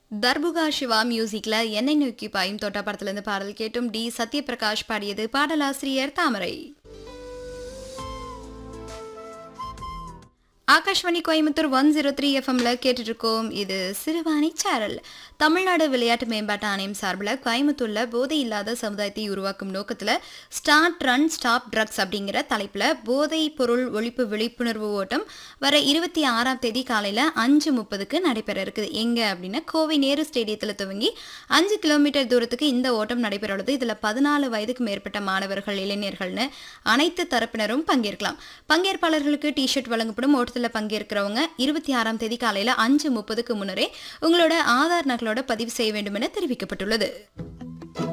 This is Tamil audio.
தர்புகா சிவா மியூசிக்ல என்னை நோக்கி பாயும் தோட்டா படத்திலிருந்து பாடல் கேட்டும் டி சத்யபிரகாஷ் பாடியது பாடலாசிரியர் Thamarai Akashvani Coimbatore one zero three எஃப்எம்ல கேட்டுட்டு இருக்கோம் இது சிறுவாணி சேரல் தமிழ்நாடு விளையாட்டு மேம்பாட்டு ஆணையம் சார்பில் கோயம்புத்தூர்ல போதை இல்லாத சமுதாயத்தை உருவாக்கும் நோக்கத்தில் ஸ்டார்ட் ரன் ஸ்டாப் ட்ரக்ஸ் அப்படிங்கிற தலைப்பில் போதை பொருள் ஒழிப்பு விழிப்புணர்வு ஓட்டம் வர இருபத்தி ஆறாம் தேதி காலையில் அஞ்சு முப்பதுக்கு நடைபெற இருக்குது எங்கே அப்படின்னா கோவை நேரு ஸ்டேடியத்தில் துவங்கி அஞ்சு கிலோமீட்டர் தூரத்துக்கு இந்த ஓட்டம் நடைபெற உள்ளது இதில் பதினாலு வயதுக்கு மேற்பட்ட மாணவர்கள் இளைஞர்கள்னு அனைத்து தரப்பினரும் பங்கேற்கலாம் பங்கேற்பாளர்களுக்கு டிஷர்ட் வழங்கப்படும் ஓட்டத்தில் பங்கேற்கிறவங்க இருபத்தி ஆறாம் தேதி காலையில் அஞ்சு முப்பதுக்கு முன்னரே உங்களோட ஆதார் நகலோட பதிவு செய்ய வேண்டும் என தெரிவிக்கப்பட்டுள்ளது